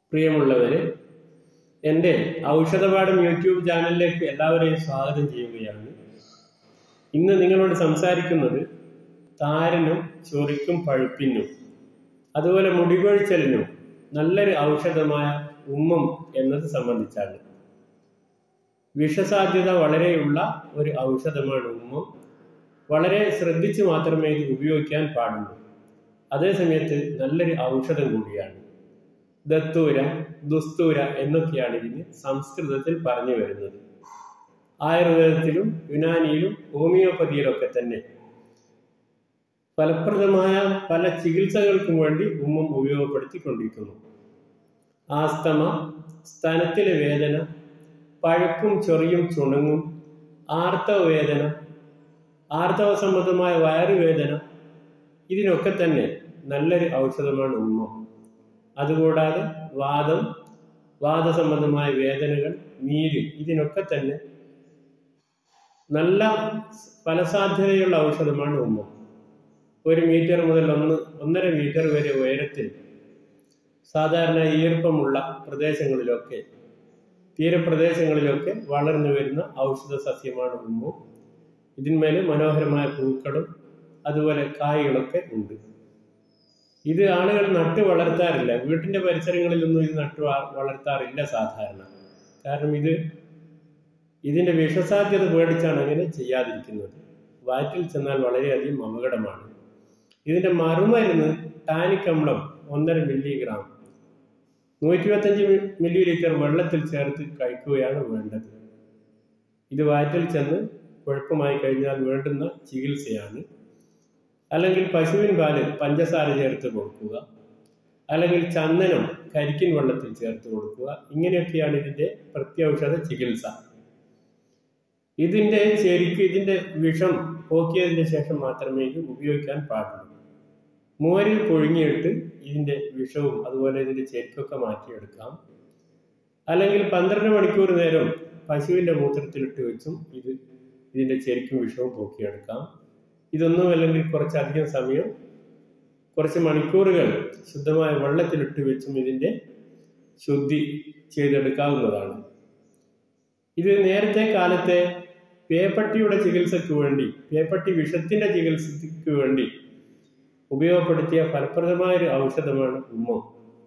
പ്രിയമുള്ളവര് എൻ്റെ ഔഷധപാഠം യൂട്യൂബ് ചാനലിലേക്ക് എല്ലാവരെയും സ്വാഗതം ചെയ്യുകയാണ് ഇന്ന് നിങ്ങളോട് സംസാരിക്കുന്നത് താരനും ചൊറിക്കും പഴുപ്പിനും അതുപോലെ മുടികൊഴിച്ചലിനും നല്ലൊരു ഔഷധമായ ഉമ്മം എന്നത് സംബന്ധിച്ചാണ് വിഷസാധ്യത വളരെയുള്ള ഒരു ഔഷധമാണ് ഉമ്മം വളരെ ശ്രദ്ധിച്ച് മാത്രമേ ഇത് ഉപയോഗിക്കാൻ പാടുള്ളൂ അതേസമയത്ത് നല്ലൊരു ഔഷധം കൂടിയാണ് ദത്തൂര ദുസ്തൂര എന്നൊക്കെയാണ് ഇതിന് സംസ്കൃതത്തിൽ പറഞ്ഞു വരുന്നത് ആയുർവേദത്തിലും യുനാനിയിലും ഹോമിയോപ്പതിയിലൊക്കെ തന്നെ ഫലപ്രദമായ പല ചികിത്സകൾക്കും വേണ്ടി ഉമ്മം ഉപയോഗപ്പെടുത്തിക്കൊണ്ടിരിക്കുന്നു ആസ്തമ സ്തനത്തിലെ വേദന പഴുപ്പും ചൊറിയും ചുണങ്ങും ആർത്തവ വേദന ആർത്തവ സംബന്ധമായ വയറുവേദന ഇതിനൊക്കെ തന്നെ നല്ലൊരു ഔഷധമാണ് ഉമ്മം അതുകൂടാതെ വാദം വാദസംബന്ധമായ വേദനകൾ നീര് ഇതിനൊക്കെ തന്നെ നല്ല ഫലസാധ്യതയുള്ള ഔഷധമാണ് ഉമ്മം ഒരു മീറ്റർ മുതൽ ഒന്ന് ഒന്നര മീറ്റർ വരെ ഉയരത്തിൽ സാധാരണ ഈർപ്പമുള്ള പ്രദേശങ്ങളിലൊക്കെ തീരപ്രദേശങ്ങളിലൊക്കെ വളർന്നു വരുന്ന ഔഷധ സസ്യമാണ് ഉമ്മു ഇതിന്മേൽ മനോഹരമായ പൂക്കളും അതുപോലെ കായ്കളൊക്കെ ഉണ്ട് ഇത് ആളുകൾ നട്ടു വളർത്താറില്ല വീട്ടിന്റെ പരിസരങ്ങളിലൊന്നും ഇത് നട്ടു വളർത്താറില്ല സാധാരണ കാരണം ഇത് ഇതിന്റെ വിഷസാധ്യത പേടിച്ചാണ് അങ്ങനെ ചെയ്യാതിരിക്കുന്നത് വയറ്റിൽ ചെന്നാൽ വളരെയധികം അപകടമാണ് ഇതിന്റെ മറുമരുന്ന് ടാനിക് അമ്ലം ഒന്നര മില്ലിഗ്രാം നൂറ്റി ഇരുപത്തഞ്ച് മില്ലി ലിറ്റർ വെള്ളത്തിൽ ചേർത്ത് കഴിക്കുകയാണ് വേണ്ടത് ഇത് വയറ്റിൽ ചെന്ന് കുഴപ്പമായി കഴിഞ്ഞാൽ വേണ്ടുന്ന ചികിത്സയാണ് അല്ലെങ്കിൽ പശുവിൻ പാല് പഞ്ചസാര ചേർത്ത് കൊടുക്കുക അല്ലെങ്കിൽ ചന്ദനം കരിക്കിൻ വെള്ളത്തിൽ ചേർത്ത് കൊടുക്കുക ഇങ്ങനെയൊക്കെയാണ് ഇതിന്റെ പ്രത്യൗഷധ ചികിത്സ ഇതിന്റെ ശരിക്ക് ഇതിന്റെ വിഷം പോക്കിയതിന് ശേഷം മാത്രമേ ഇത് ഉപയോഗിക്കാൻ പാടുള്ളൂ മോരിൽ പൊഴുങ്ങിയിട്ട് ഇതിന്റെ വിഷവും അതുപോലെ ഇതിന്റെ ചെരുക്കൊക്കെ മാറ്റിയെടുക്കാം അല്ലെങ്കിൽ പന്ത്രണ്ട് മണിക്കൂർ നേരം പശുവിന്റെ മൂത്രത്തിലിട്ട് വെച്ചും ഇത് ഇതിന്റെ ചെരുക്കും വിഷവും പോക്കിയെടുക്കാം ഇതൊന്നും അല്ലെങ്കിൽ കുറച്ചധികം സമയം കുറച്ച് മണിക്കൂറുകൾ ശുദ്ധമായ വെള്ളത്തിലിട്ട് വെച്ചും ഇതിന്റെ ശുദ്ധി ചെയ്തെടുക്കാവുന്നതാണ് ഇത് നേരത്തെ കാലത്തെ പേപ്പട്ടിയുടെ ചികിത്സയ്ക്ക് വേണ്ടി പേപ്പട്ടി വിഷത്തിന്റെ ചികിത്സയ്ക്ക് വേണ്ടി ഉപയോഗപ്പെടുത്തിയ ഫലപ്രദമായ ഒരു ഔഷധമാണ് ഉമ്മം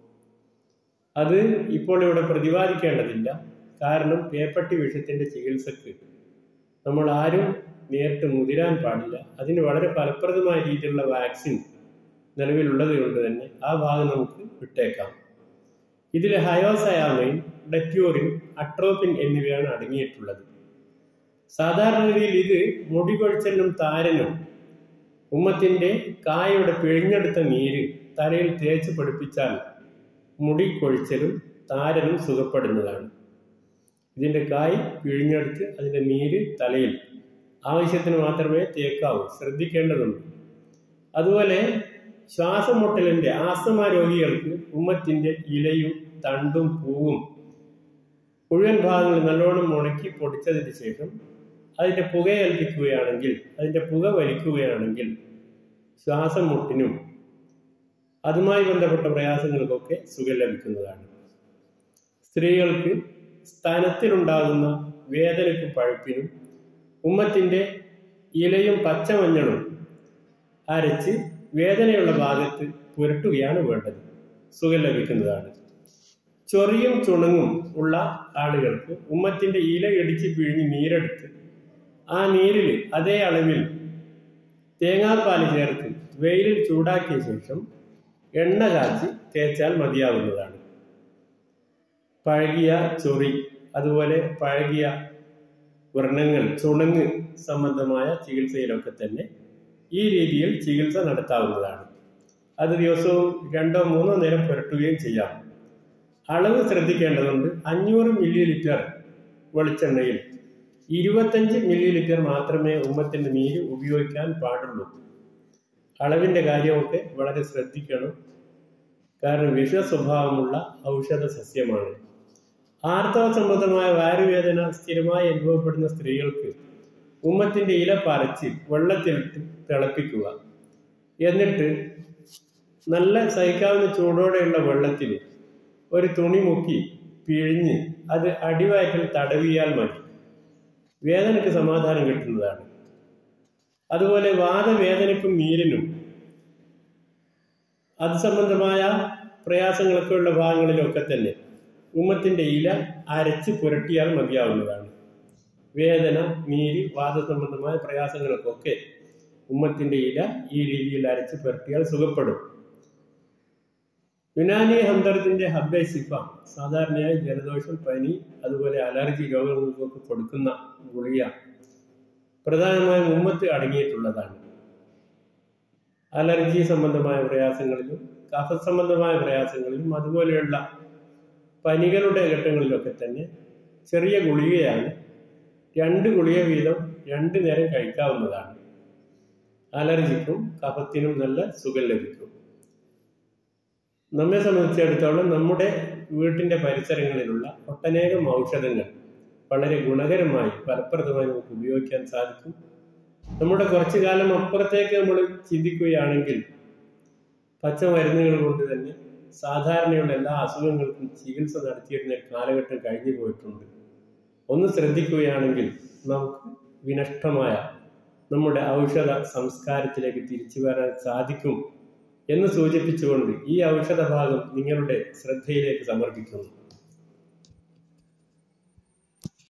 അത് ഇപ്പോൾ ഇവിടെ പ്രതിപാദിക്കേണ്ടതില്ല കാരണം പേപ്പട്ടി വിഷത്തിന്റെ ചികിത്സക്ക് നമ്മൾ ആരും നേരിട്ട് മുതിരാൻ പാടില്ല അതിന് വളരെ ഫലപ്രദമായ രീതിയിലുള്ള വാക്സിൻ നിലവിലുള്ളത് കൊണ്ട് തന്നെ ആ ഭാഗം നമുക്ക് വിട്ടേക്കാം ഇതിൽ ഹയോസയാമൈൻ ഡെറ്റ്യൂറിൻ അട്രോപ്പിൻ എന്നിവയാണ് അടങ്ങിയിട്ടുള്ളത് സാധാരണ രീതിയിൽ ഇത് മുടി കൊഴിച്ചലിനും താരനും ഉമ്മത്തിന്റെ കായയുടെ പിഴിഞ്ഞെടുത്ത നീര് തലയിൽ തേച്ച് പിടിപ്പിച്ചാൽ മുടി കൊഴിച്ചലും താരനും സുഖപ്പെടുന്നതാണ് ഇതിന്റെ കായ് പിഴിഞ്ഞെടുത്ത് അതിന്റെ നീര് തലയിൽ ആവശ്യത്തിന് മാത്രമേ തേക്കാവൂ ശ്രദ്ധിക്കേണ്ടതുണ്ട് അതുപോലെ ശ്വാസം മുട്ടലിന്റെ ആസ്തമ രോഗികൾക്ക് ഉമ്മത്തിന്റെ ഇലയും തണ്ടും പൂവും മുഴുവൻ ഭാഗങ്ങൾ നല്ലോണം ഉണക്കി പൊടിച്ചതിന് ശേഷം അതിന്റെ പുകയേൽപ്പിക്കുകയാണെങ്കിൽ അതിന്റെ പുക വലിക്കുകയാണെങ്കിൽ ശ്വാസം മുട്ടിനും അതുമായി ബന്ധപ്പെട്ട പ്രയാസങ്ങൾക്കൊക്കെ സുഖം ലഭിക്കുന്നതാണ് സ്ത്രീകൾക്ക് സ്ഥാനത്തിലുണ്ടാകുന്ന വേദനയ്ക്കും പഴുപ്പിനും ഉമ്മത്തിന്റെ ഇലയും പച്ചമഞ്ഞളും അരച്ച് വേദനയുള്ള ഭാഗത്ത് പുരട്ടുകയാണ് വേണ്ടത് സുഖം ലഭിക്കുന്നതാണ് ചൊറിയും ചുണങ്ങും ഉള്ള ആളുകൾക്ക് ഉമ്മത്തിന്റെ ഇല ഇടിച്ച് പിഴിഞ്ഞ് നീരെടുത്ത് ആ നീരിൽ അതേ അളവിൽ തേങ്ങാപ്പാൽ ചേർത്ത് വെയിലിൽ ചൂടാക്കിയ ശേഷം എണ്ണ കാച്ചി തേച്ചാൽ മതിയാവുന്നതാണ് പഴകിയ ചൊറി അതുപോലെ പഴകിയ വ്രണങ്ങൾ ചുണങ്ങ് സംബന്ധമായ ചികിത്സയിലൊക്കെ തന്നെ ഈ രീതിയിൽ ചികിത്സ നടത്താവുന്നതാണ് അത് ദിവസവും രണ്ടോ മൂന്നോ നേരം പുരട്ടുകയും ചെയ്യാം അളവ് ശ്രദ്ധിക്കേണ്ടതുണ്ട് അഞ്ഞൂറ് മില്ലി ലിറ്റർ വെളിച്ചെണ്ണയിൽ ഇരുപത്തഞ്ച് മില്ലി ലിറ്റർ മാത്രമേ ഉമ്മത്തിന്റെ നീര് ഉപയോഗിക്കാൻ പാടുള്ളൂ അളവിന്റെ കാര്യമൊക്കെ വളരെ ശ്രദ്ധിക്കണം കാരണം വിഷ സ്വഭാവമുള്ള ഔഷധ സസ്യമാണ് ആർത്തവ സംബന്ധമായ വയറുവേദന സ്ഥിരമായി അനുഭവപ്പെടുന്ന സ്ത്രീകൾക്ക് ഉമ്മത്തിന്റെ ഇല പറിച്ച് വെള്ളത്തിലിട്ട് തിളപ്പിക്കുക എന്നിട്ട് നല്ല സഹിക്കാവുന്ന ചൂടോടെയുള്ള വെള്ളത്തിൽ ഒരു തുണി മുക്കി പിഴിഞ്ഞ് അത് അടിവയറ്റിൽ തടവിയാൽ മതി വേദനയ്ക്ക് സമാധാനം കിട്ടുന്നതാണ് അതുപോലെ വാദവേദനയ്ക്കും നീരിനും അത് സംബന്ധമായ പ്രയാസങ്ങളൊക്കെ ഉള്ള ഭാഗങ്ങളിലൊക്കെ തന്നെ ഉമ്മത്തിന്റെ ഇല അരച്ച് പുരട്ടിയാൽ മതിയാവുന്നതാണ് വേദന നീര് വാദസംബന്ധമായ പ്രയാസങ്ങൾക്കൊക്കെ ഉമ്മത്തിന്റെ ഇല ഈ രീതിയിൽ അരച്ച് പുരട്ടിയാൽ സുഖപ്പെടും യുനാനി ഹംദർദിന്റെ ഹബ്ബെ സിഫ സാധാരണയായി ജലദോഷം പനി അതുപോലെ അലർജി രോഗങ്ങൾക്കൊക്കെ കൊടുക്കുന്ന ഗുളിക പ്രധാനമായും ഉമ്മത്ത് അടങ്ങിയിട്ടുള്ളതാണ് അലർജി സംബന്ധമായ പ്രയാസങ്ങളിലും കഫ സംബന്ധമായ പ്രയാസങ്ങളിലും അതുപോലെയുള്ള പനികളുടെ ഘട്ടങ്ങളിലൊക്കെ തന്നെ ചെറിയ ഗുളികയാണ് രണ്ട് ഗുളിക വീതം രണ്ട് നേരം കഴിക്കാവുന്നതാണ് അലർജിക്കും കഫത്തിനും നല്ല സുഖം ലഭിക്കും നമ്മെ സംബന്ധിച്ചിടത്തോളം നമ്മുടെ വീട്ടിന്റെ പരിസരങ്ങളിലുള്ള ഒട്ടനേകം ഔഷധങ്ങൾ വളരെ ഗുണകരമായി ഫലപ്രദമായി നമുക്ക് ഉപയോഗിക്കാൻ സാധിക്കും നമ്മുടെ കുറച്ചു കാലം അപ്പുറത്തേക്ക് നമ്മൾ ചിന്തിക്കുകയാണെങ്കിൽ പച്ചമരുന്നുകൾ കൊണ്ട് തന്നെ സാധാരണയുള്ള എല്ലാ അസുഖങ്ങൾക്കും ചികിത്സ നടത്തിയിരുന്ന ഒരു കാലഘട്ടം കഴിഞ്ഞു പോയിട്ടുണ്ട് ഒന്ന് ശ്രദ്ധിക്കുകയാണെങ്കിൽ നമുക്ക് വിനഷ്ടമായ നമ്മുടെ ഔഷധ സംസ്കാരത്തിലേക്ക് തിരിച്ചു വരാൻ സാധിക്കും എന്ന് സൂചിപ്പിച്ചുകൊണ്ട് ഈ ഔഷധ ഭാഗം നിങ്ങളുടെ ശ്രദ്ധയിലേക്ക് സമർപ്പിക്കുന്നു